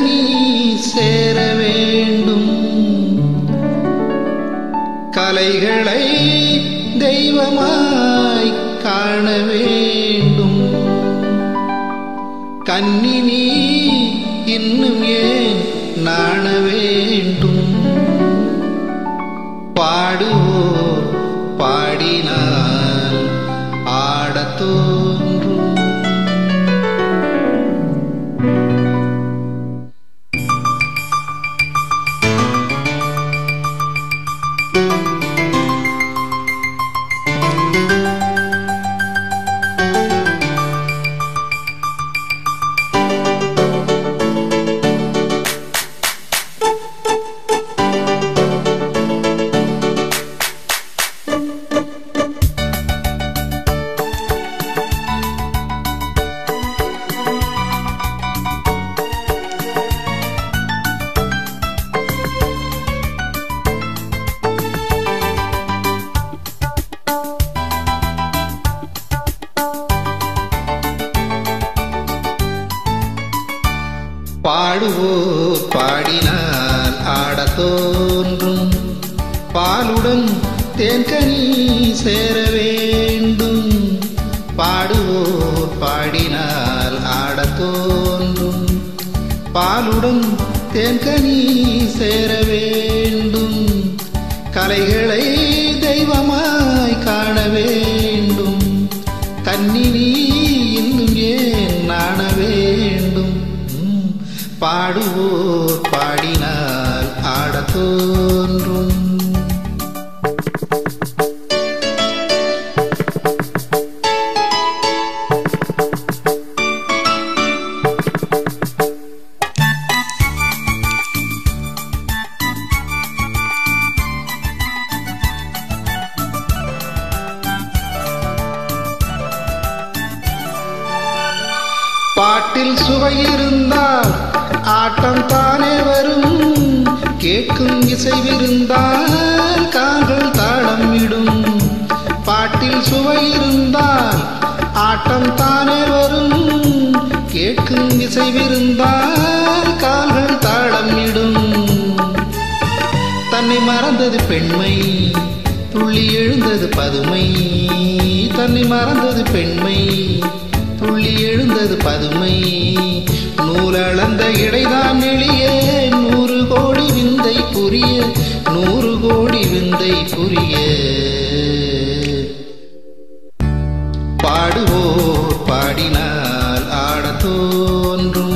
நீ சேர வேண்டும் கலைகளை தெய்வமாய் காண வேண்டும் கன்னி நீ இன்னும் ஏன் நாண வேண்டும் பாடுவோர் பாடினால் ஆடத் தோன்றும் பாடுவோர் பாடினால் ஆடத் தோன்றும் பாலுடன் தேன்கனி சேர வேண்டும் பாடுவோர் பாடினால் ஆடத் தோன்றும் பாலுடன் தேன்கனி சேர வேண்டும் கலைகளை தெய்வமாய் காண வேண்டும் கண்ணினி இன்னும் ஏன் நாண வேண்டும் ம், பாடுவோர் பாடினால் ஆடத் தோன்றும் பாட்டில் சுவை இருந்தால் ஆட்டம் தானே வரும் கேட்கும் இசைவிருந்தால் கால்கள் தாளம் விடும் பாட்டில் சுவை இருந்தால் ஆட்டம் தானே வரும் கேட்கும் இசைவிருந்தால் கால்கள் தாளம் விடும் தன்னை மறந்தது பெண்மை துள்ளி எழுந்தது பதுமை தன்னை மறந்தது பெண்மை துள்ளி எழுந்தது பதுமை நூலளந்த இடைதான் எளியே நூறு கோடி விந்தை புரிய நூறு கோடி விந்தை புரிய பாடுவோர் பாடினால் ஆடத் தோன்றும்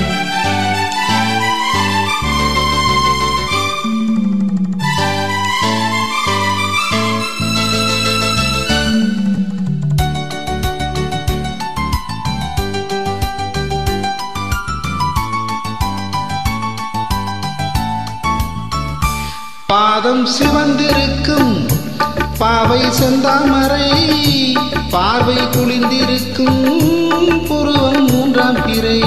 பாதம் சிவந்திருக்கும் பாவை செந்தாமரை பார்வை குளிந்திருக்கும் புருவம் மூன்றாம் பிறை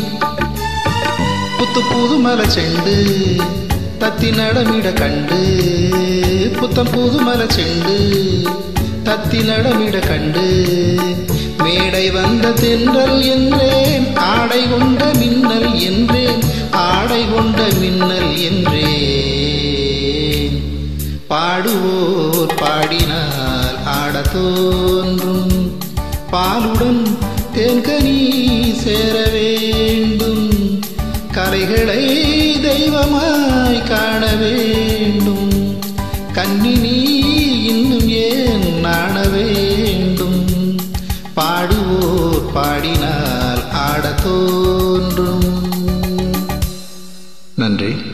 புத்து புதுமல செண்டு தத்தி நடமிட கண்டு புத்தம் புதுமல செண்டு தத்தி நடமிட கண்டு மேடை வந்த தென்றல் என்றேன் ஆடை கொண்ட மின்னல் என்றேன் ஆடை கொண்ட மின்னல் என்றேன் பாடுவோர் பாடினால் ஆடத் தோன்றும் பாலுடன் தேன்கனி சேர வேண்டும் கலைகளை தெய்வமாய் காண வேண்டும் கண்ணினி இன்னும் ஏன் நாண வேண்டும் பாடுவோர் பாடினால் ஆடத் தோன்றும் நன்றி